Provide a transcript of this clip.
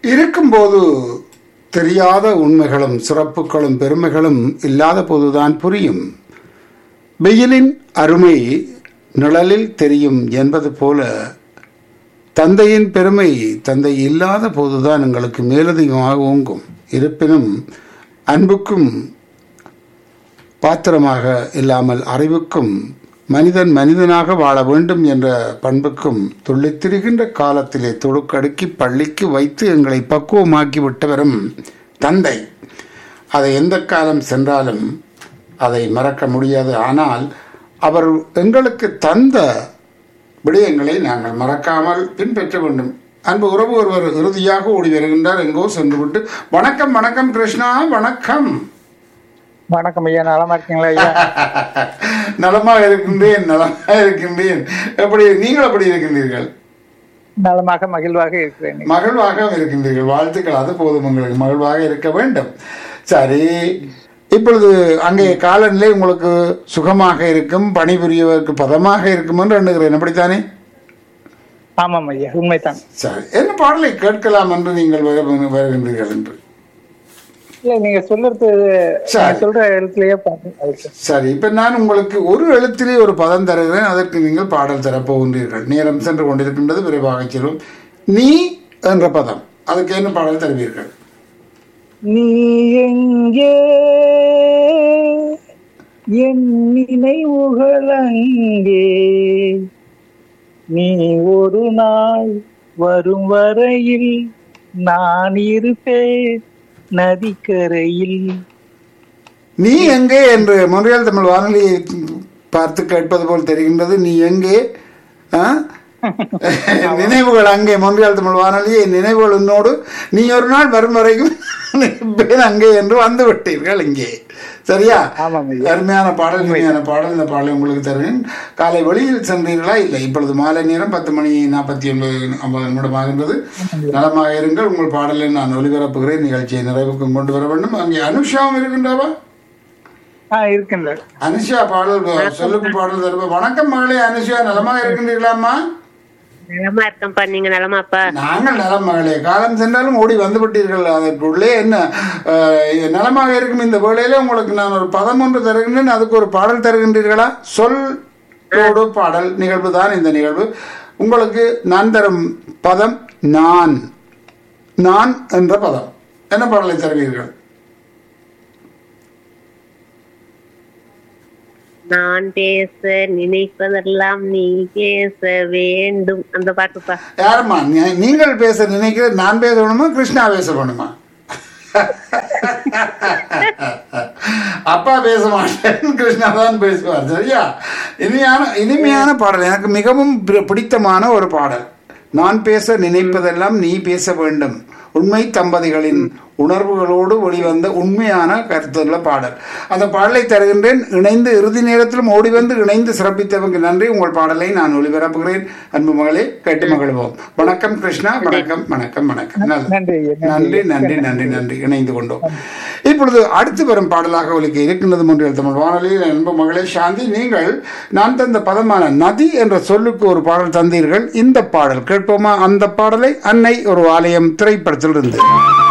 இருக்கும்போது தெரியாத உண்மைகளும் சிறப்புகளும் பெருமைகளும் இல்லாத போதுதான் புரியும் வெயிலின் அருமை நிழலில் தெரியும் என்பது போல தந்தையின் பெருமை தந்தை இல்லாத போதுதான் எங்களுக்கு மேலதிகமாக ஓங்கும் இருப்பினும் அன்புக்கும் பாத்திரமாக இல்லாமல் அறிவுக்கும் மனிதன் மனிதனாக வாழ வேண்டும் என்ற பண்புக்கும் துள்ளித் திரிகின்ற காலத்திலே தொடுக்கடுக்கி பள்ளிக்கு வைத்து எங்களை பக்குவமாக்கி விட்டவரும் தந்தை அதை எந்த காலம் சென்றாலும் அதை மறக்க முடியாது ஆனால் அவர் எங்களுக்கு தந்த விடயங்களை நாங்கள் மறக்காமல் பின்பற்ற வேண்டும் அன்பு உறவு ஒருவர் இறுதியாக ஓடி வருகின்றார் எங்கோ சென்று விட்டு வணக்கம் வணக்கம் கிருஷ்ணா வணக்கம் வணக்கம் ஐயா நலமா இருக்கீங்களா ஐயா நலமாக இருக்கின்றேன் நலமாக இருக்கின்றேன் எப்படி நீங்கள் எப்படி இருக்கின்றீர்கள் நலமாக மகிழ்வாக இருக்கிறேன் மகிழ்வாக இருக்கின்றீர்கள் வாழ்த்துக்கள் அது போதும் உங்களுக்கு மகிழ்வாக இருக்க வேண்டும் சரி இப்பொழுது அங்கே காலநிலை உங்களுக்கு சுகமாக இருக்கும் பணிபுரியவருக்கு பதமாக இருக்கும் என்று எண்ணுகிறேன் அப்படித்தானே ஆமாம் ஐயா உண்மைதான் சரி என்ன பாடலை கேட்கலாம் என்று நீங்கள் வரு- வருகின்றீர்கள் என்று இல்ல நீங்க சொல்றது சரி. நீங்க சொல்ற எழுத்துலயே பாருங்க சரி இப்ப நான் உங்களுக்கு ஒரு எழுத்திலே ஒரு பதம் தருகிறேன் அதற்கு நீங்கள் பாடல் தரப் போகின்றீர்கள் நேரம் சென்று கொண்டிருக்கின்றது விரைவாக செல்லும் நீ என்ற பதம் அதுக்கு என்ன பாடல் தருவீர்கள் நீ எங்கே என் நினைவுகள் அங்கே நீ ஒரு நாள் வரும் வரையில் நான் இருப்பேன் நதிக்கரையில் நீ எங்கே என்று மொழியால் தமிழ் வானொலியை பார்த்து கேட்பது போல் தெரிகின்றது நீ எங்கே ஆ? நினைவுகள் அங்கே மொழியால் தமிழ் வானொலியை நினைவுகள் உன்னோடு நீ ஒரு நாள் வரும் வரைக்கும் இருப்பேன் அங்கே என்று வந்து விட்டீர்கள் இங்கே சரியா ஆமாம் ஐயா. அருமையான பாடல் இனிமையான பாடல் இந்த பாடலை உங்களுக்கு தருவேன் காலை வெளியில் சென்றீர்களா இல்லை இப்பொழுது மாலை நேரம் பத்து மணி நாற்பத்தி ஒன்பது ஐம்பது நிமிடம் ஆகின்றது நலமாக இருங்கள் உங்கள் பாடலை நான் ஒளிபரப்புகிறேன் நிகழ்ச்சியை நிறைவுக்கும் கொண்டு வர வேண்டும் அங்கே அனுஷாவும் இருக்கின்றவா ஆ இருக்கின்ற அனுஷா பாடல் சொல்லுக்கு பாடல் தருவா வணக்கம் மகளே அனுஷா நலமாக இருக்கின்றீர்களாம்மா நலமா இருக்கேன்ப்பா நீங்க நலமாப்பா நாங்கள் நலம் மகளே காலம் சென்றாலும் ஓடி வந்து விட்டீர்கள் அதற்குள்ளே என்ன அஹ், நலமாக இருக்கும் இந்த வேளையில உங்களுக்கு நான் ஒரு பதம் ஒன்று தருகின்றேன் அதுக்கு ஒரு பாடல் தருகின்றீர்களா சொல் ஓடு பாடல் நிகழ்வு தான் இந்த நிகழ்வு உங்களுக்கு நான் தரும் பதம் நான் நான் என்ற பதம் என்ன பாடலை தருவீர்கள் நான் பேச நினைப்பதெல்லாம் நீ பேச வேண்டும் அந்த பாட்டுப்பா யாரும்மா நீ- நீங்கள் பேச நினைக்கிற நான் பேச வேணுமா கிருஷ்ணா பேச வேணுமா அப்பா பேச மாட்டேன் கிருஷ்ணா தான் பேசுவார் சரியா இனிமையான இனிமையான பாடல் எனக்கு மிகவும் பி- பிடித்தமான ஒரு பாடல் நான் பேச நினைப்பதெல்லாம் நீ பேச வேண்டும் உண்மை தம்பதிகளின் உணர்வுகளோடு வெளிவந்த உண்மையான கருத்துள்ள பாடல் அந்த பாடலை தருகின்றேன் இணைந்து இறுதி நேரத்திலும் ஓடி வந்து இணைந்து சிறப்பித்தவங்க நன்றி உங்கள் பாடலை நான் ஒளிபரப்புகிறேன் அன்பு மகளே கேட்டு மகிழ்வோம் வணக்கம் கிருஷ்ணா வணக்கம் வணக்கம் வணக்கம் நல்லது. நன்றி ஐயா, நன்றி நன்றி நன்றி நன்றி இணைந்து கொண்டோம் இப்பொழுது அடுத்து வரும் பாடலாக ஒலிக்க இருக்கின்றது மொன்றியல் தமிழ் வானொலியில் அன்பு மகளே சாந்தி நீங்கள் நான் தந்த பதமான நதி என்ற சொல்லுக்கு ஒரு பாடல் தந்தீர்கள் இந்த பாடல் கேட்போமா அந்த பாடலை அன்னை ஒரு ஆலயம் திரைப்படத்தில் இருந்து